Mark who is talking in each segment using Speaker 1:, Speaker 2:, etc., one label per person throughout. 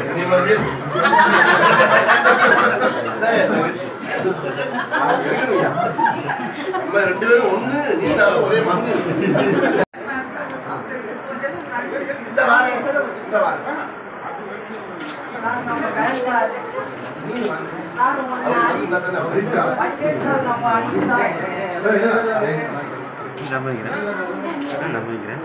Speaker 1: இதே மாதிரியே அதான் என் தங்கச்சி. ஆ, இருக்கணும்யா. நம்ம ரெண்டு பேரும் ஒண்ணு நீ நானும் ஒரே மண்ணு இந்த வாரேன் இந்த வாரேன் நீ வாங்க. அவர் வந்தா தானே அவர் இருக்கார்.
Speaker 2: நம்பிக்கிறேன் நம்பிக்கிறேன்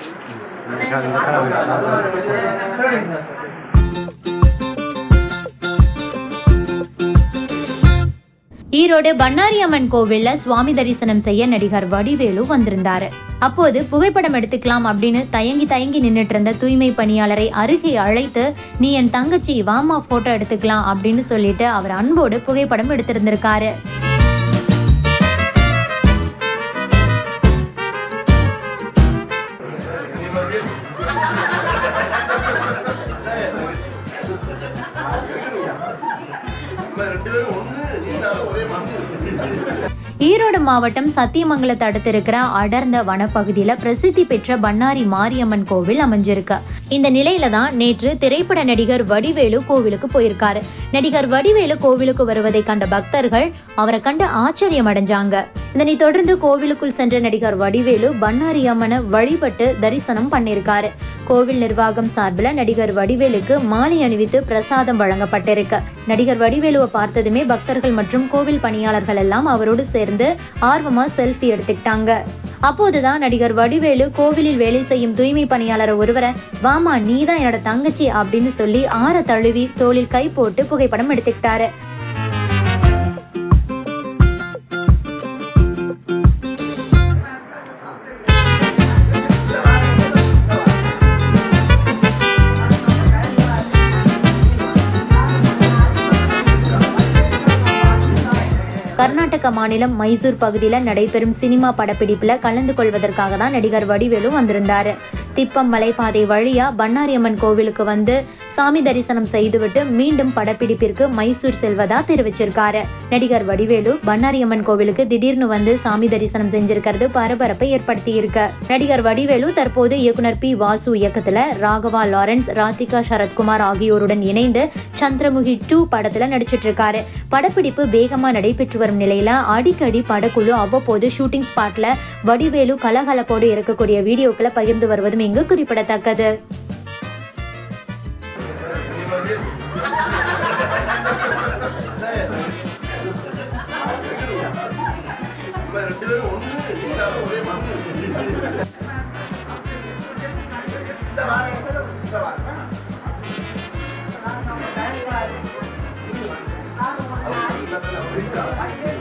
Speaker 3: ஈரோடு பண்ணாரியம்மன் கோவில்ல சுவாமி தரிசனம் செய்ய நடிகர் வடிவேலு வந்திருந்தாரு அப்போது புகைப்படம் எடுத்துக்கலாம் அப்படின்னு தயங்கி தயங்கி நின்னுட்டு இருந்த தூய்மை பணியாளரை அருகே அழைத்து நீ என் தங்கச்சி வாமா போட்டோ எடுத்துக்கலாம் அப்படின்னு சொல்லிட்டு அவர் அன்போடு புகைப்படம் எடுத்திருந்திருக்காரு
Speaker 1: இதே மாதிரியே அதான் என் தங்கச்சி. ஆ, இருக்கணும்யா. நம்ம ரெண்டு பேரும் ஒண்ணு நீ நானும் ஒரே மண்ணு
Speaker 3: ஈரோடு மாவட்டம் சத்தியமங்கலத்தை அடுத்து இருக்கிற அடர்ந்த வனப்பகுதியில பிரசித்தி பெற்ற பண்ணாரி மாரியம்மன் கோவில் அமைஞ்சிருக்கு இந்த நிலையில தான் நேற்று திரைப்பட நடிகர் வடிவேலு கோவிலுக்கு போயிருக்காரு நடிகர் வடிவேலு கோவிலுக்கு வருவதை கண்ட பக்தர்கள் அவரை கண்டு ஆச்சரியம் அடைஞ்சாங்க இதனைத் தொடர்ந்து கோவிலுக்குள் சென்ற நடிகர் வடிவேலு பண்ணாரி அம்மனை வழிபட்டு தரிசனம் பண்ணியிருக்காரு கோவில் நிர்வாகம் சார்பில் நடிகர் வடிவேலுக்கு மாலை அணிவித்து பிரசாதம் வழங்கப்பட்டிருக்கு நடிகர் வடிவேலுவை பார்த்ததுமே பக்தர்கள் மற்றும் கோவில் பணியாளர்கள் எல்லாம் அவரோடு சேர்ந்து ஆர்வமா செல்ஃபி எடுத்துக்கிட்டாங்க அப்போதுதான் நடிகர் வடிவேலு கோவிலில் வேலை செய்யும் தூய்மை பணியாளர் ஒருவரை வாமா நீ தான் என்னோட தங்கச்சி அப்படின்னு சொல்லி ஆற தழுவி தோளில் கை போட்டு புகைப்படம் எடுத்துக்கிட்டாரு கர்நாடக மாநிலம் மைசூர் பகுதியில் நடைபெறும் சினிமா படப்பிடிப்புல கலந்து கொள்வதற்காக தான் நடிகர் வடிவேலு வந்திருந்தாரு திப்பம் மலைப்பாதை வழியா பண்ணாரியம்மன் கோவிலுக்கு வந்து சாமி தரிசனம் செய்துவிட்டு மீண்டும் படப்பிடிப்பிற்கு மைசூர் செல்வதா தெரிவிச்சிருக்காரு நடிகர் வடிவேலு பண்ணாரியம்மன் கோவிலுக்கு திடீர்னு வந்து சாமி தரிசனம் செஞ்சிருக்கிறது பரபரப்பை ஏற்படுத்தி இருக்கு நடிகர் வடிவேலு தற்போது இயக்குனர் பி வாசு இயக்கத்துல ராகவா லாரன்ஸ் ராதிகா சரத்குமார் ஆகியோருடன் இணைந்து சந்திரமுகி டூ படத்துல நடிச்சிட்டு இருக்காரு படப்பிடிப்பு வேகமா நடைபெற்று வரும் நிலையில அடிக்கடி படக்குழு அவ்வப்போது ஷூட்டிங் ஸ்பாட்ல வடிவேலு கலகலப்போடு இருக்கக்கூடிய வீடியோக்களை பகிர்ந்து வருவதும் இங்கு குறிப்பிடத்தக்கது
Speaker 1: இதே மாதிரியே அதான் என் தங்கச்சி. ஆ, இருக்கணும்யா. நம்ம ரெண்டு பேரும் ஒண்ணு நீ நானும் ஒரே மண்ணு இந்த வாரேன் இந்த வாரேன் அவர் வந்தா தானே அவர் இருக்கார்.